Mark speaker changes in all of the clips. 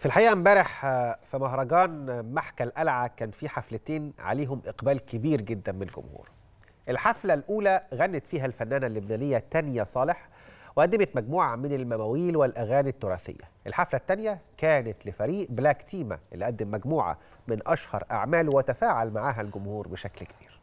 Speaker 1: في الحقيقه امبارح في مهرجان محكى القلعه كان في حفلتين عليهم اقبال كبير جدا من الجمهور. الحفله الاولى غنت فيها الفنانه اللبنانيه تانيا صالح وقدمت مجموعه من المواويل والاغاني التراثيه. الحفله الثانيه كانت لفريق بلاك تيما اللي قدم مجموعه من اشهر اعماله وتفاعل معها الجمهور بشكل كبير.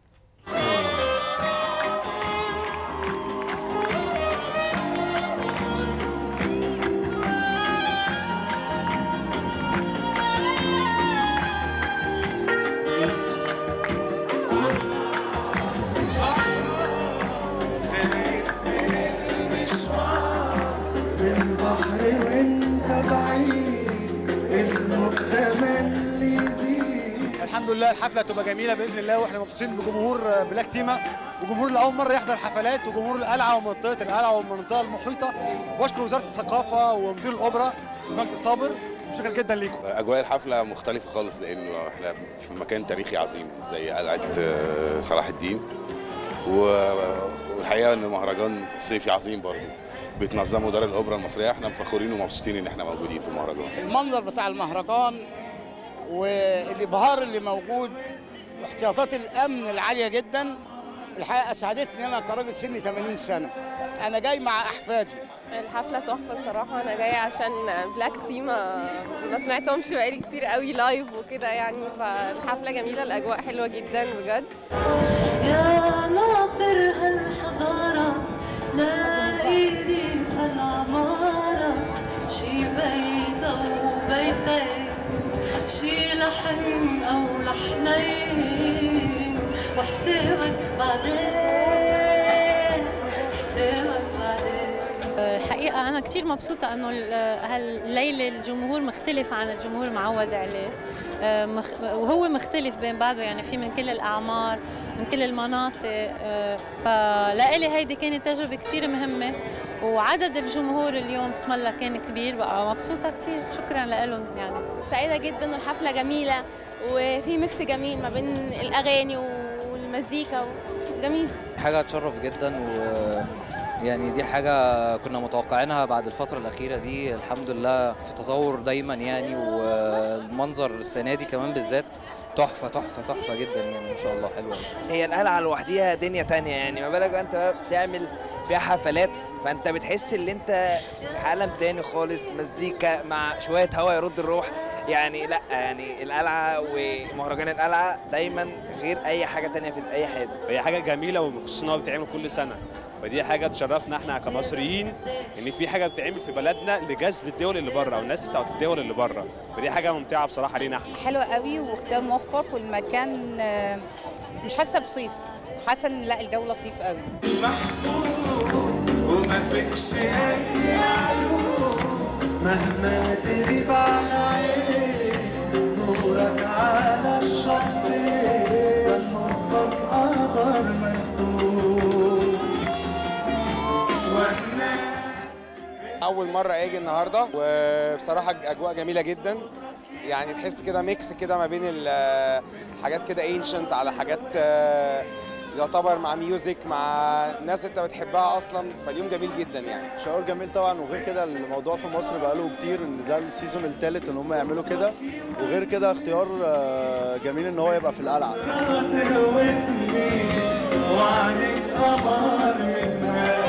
Speaker 2: البحر وانت بعيد المقدم اللي يزيد
Speaker 3: الحمد لله الحفله تبقى جميله باذن الله واحنا مبسوطين بجمهور بلاك تيما وجمهور لاول مره يحضر حفلات وجمهور القلعه ومنطقه القلعه والمنطقه المحيطه واشكر وزاره الثقافه ومدير الاوبرا استاذ مجدي الصابر شكرا جدا ليكم
Speaker 4: اجواء الحفله مختلفه خالص لانه احنا في مكان تاريخي عظيم زي قلعه آه، صلاح الدين و- والحقيقه انه مهرجان صيفي عظيم برضه بتنظمه دار الاوبرا المصريه احنا فخورين ومبسوطين ان احنا موجودين في المهرجان
Speaker 5: المنظر بتاع المهرجان والابهار اللي موجود واحتياطات الامن العاليه جدا الحقيقه اسعدتني انا كراجل سني 80 سنه انا جاي مع احفادي
Speaker 6: الحفلة تحفة الصراحة أنا جاية عشان بلاك تيم ما ما سمعتهمش بقالي كتير قوي لايف وكده يعني فالحفلة جميلة الأجواء حلوة جدا بجد
Speaker 7: يا ناطر هالحضارة لا إيدي هالعمارة شي بيت أو بيتين شي لحن أو لحنين وحسابك بعدين حسابك بعدين
Speaker 8: الحقيقة أنا كثير مبسوطة إنه ال- هالليلة الجمهور مختلف عن الجمهور المعود عليه آه، مخ- وهو مختلف بين بعضه يعني في من كل الأعمار من كل المناطق آه، فلإلي هيدي كانت تجربة كثير مهمة وعدد الجمهور اليوم اسم الله كان كبير بقى مبسوطة كثير شكرا لهم يعني
Speaker 6: سعيدة جدا الحفلة جميلة وفي ميكس جميل ما بين الأغاني والمزيكا جميل
Speaker 9: حاجة تشرف جدا و يعني دي حاجة كنا متوقعينها بعد الفترة الأخيرة دي الحمد لله في تطور دايما يعني والمنظر السنة دي كمان بالذات تحفة تحفة تحفة جدا يعني ما شاء الله حلوة
Speaker 10: هي القلعه لوحديها دنيا تانية يعني ما بالك بقى انت بقى بتعمل فيها حفلات فانت بتحس ان انت في عالم تاني خالص مزيكا مع شويه هوا يرد الروح يعني لا يعني القلعه ومهرجان القلعه دايما غير اي حاجه تانية في اي حاجه
Speaker 11: هي حاجه جميله وخصوصا ان هو بيتعمل كل سنه فدي حاجه تشرفنا احنا كمصريين ان في حاجه بتتعمل في بلدنا لجذب الدول اللي بره والناس بتاعت الدول اللي بره فدي حاجه ممتعه بصراحه لينا احنا
Speaker 12: حلوة قوي واختيار موفق والمكان آه، مش حاسة بصيف حاسة ان لا الجو لطيف قوي
Speaker 2: وما فيكش اي عيوب مهما تغيب عن عيني نورك على الشط ده حبك قدر مكتوب والناس
Speaker 13: اول مره اجي النهارده وبصراحه اجواء جميله جدا يعني تحس كده ميكس كده ما بين ال- حاجات كده انشنت على حاجات آه، يعتبر مع ميوزك مع ناس انت بتحبها اصلا فاليوم جميل جدا يعني
Speaker 3: شعور جميل طبعا وغير كده الموضوع في مصر بقاله كتير ان ده السيزون الثالث ان هم يعملوا كده وغير كده اختيار آه، جميل ان هو يبقى في القلعه
Speaker 2: خاطر واسمي وعليك قمر منها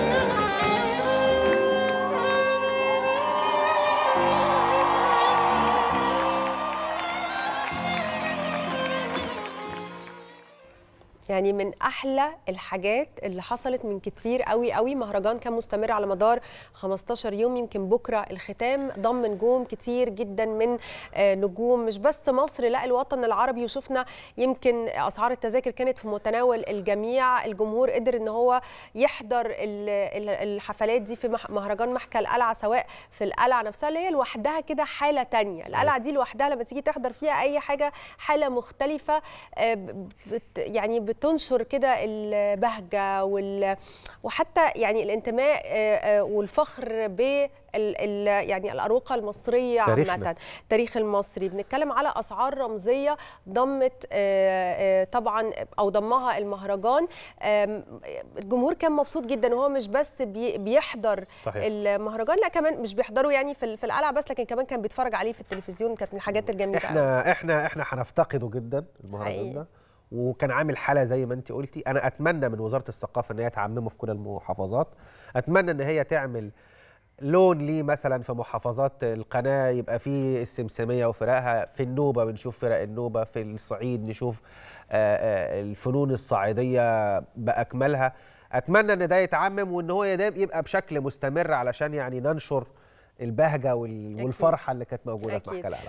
Speaker 14: يعني من احلى الحاجات اللي حصلت من كتير قوي قوي مهرجان كان مستمر على مدار 15 يوم يمكن بكره الختام ضم نجوم كتير جدا من آه، نجوم مش بس مصر لا الوطن العربي وشفنا يمكن اسعار التذاكر كانت في متناول الجميع الجمهور قدر ان هو يحضر ال- ال- الحفلات دي في مح- مهرجان محكى القلعه سواء في القلعه نفسها اللي هي لوحدها كده حاله تانية القلعه دي لوحدها لما تيجي تحضر فيها اي حاجه حاله مختلفه آه، بت يعني بتظهر بتنشر كده البهجه وال وحتى يعني الانتماء آه، آه، والفخر بال ال- يعني الاروقه المصريه
Speaker 1: تاريخنا.
Speaker 14: عامه التاريخ المصري بنتكلم على اسعار رمزيه ضمت آه، آه، طبعا او ضمها المهرجان آم، الجمهور كان مبسوط جدا وهو مش بس بي- بيحضر
Speaker 1: صحيح.
Speaker 14: المهرجان لا كمان مش بيحضروا يعني في ال- في القلعه بس لكن كمان كان بيتفرج عليه في التلفزيون كانت من الحاجات الجميله أوي.
Speaker 1: احنا احنا احنا هنفتقده جدا المهرجان
Speaker 14: حقيقي.
Speaker 1: ده وكان عامل حاله زي ما انت قلتي انا اتمنى من وزاره الثقافه ان هي تعممه في كل المحافظات اتمنى ان هي تعمل لون ليه مثلا في محافظات القناه يبقى فيه السمسميه وفرقها في النوبه بنشوف فرق النوبه في الصعيد نشوف آه، آه، الفنون الصعيديه باكملها اتمنى ان ده يتعمم وان هو يدام يبقى بشكل مستمر علشان يعني ننشر البهجه وال-
Speaker 14: أكيد.
Speaker 1: والفرحه اللي كانت موجوده في
Speaker 14: أكيد.
Speaker 1: محكمه القلعه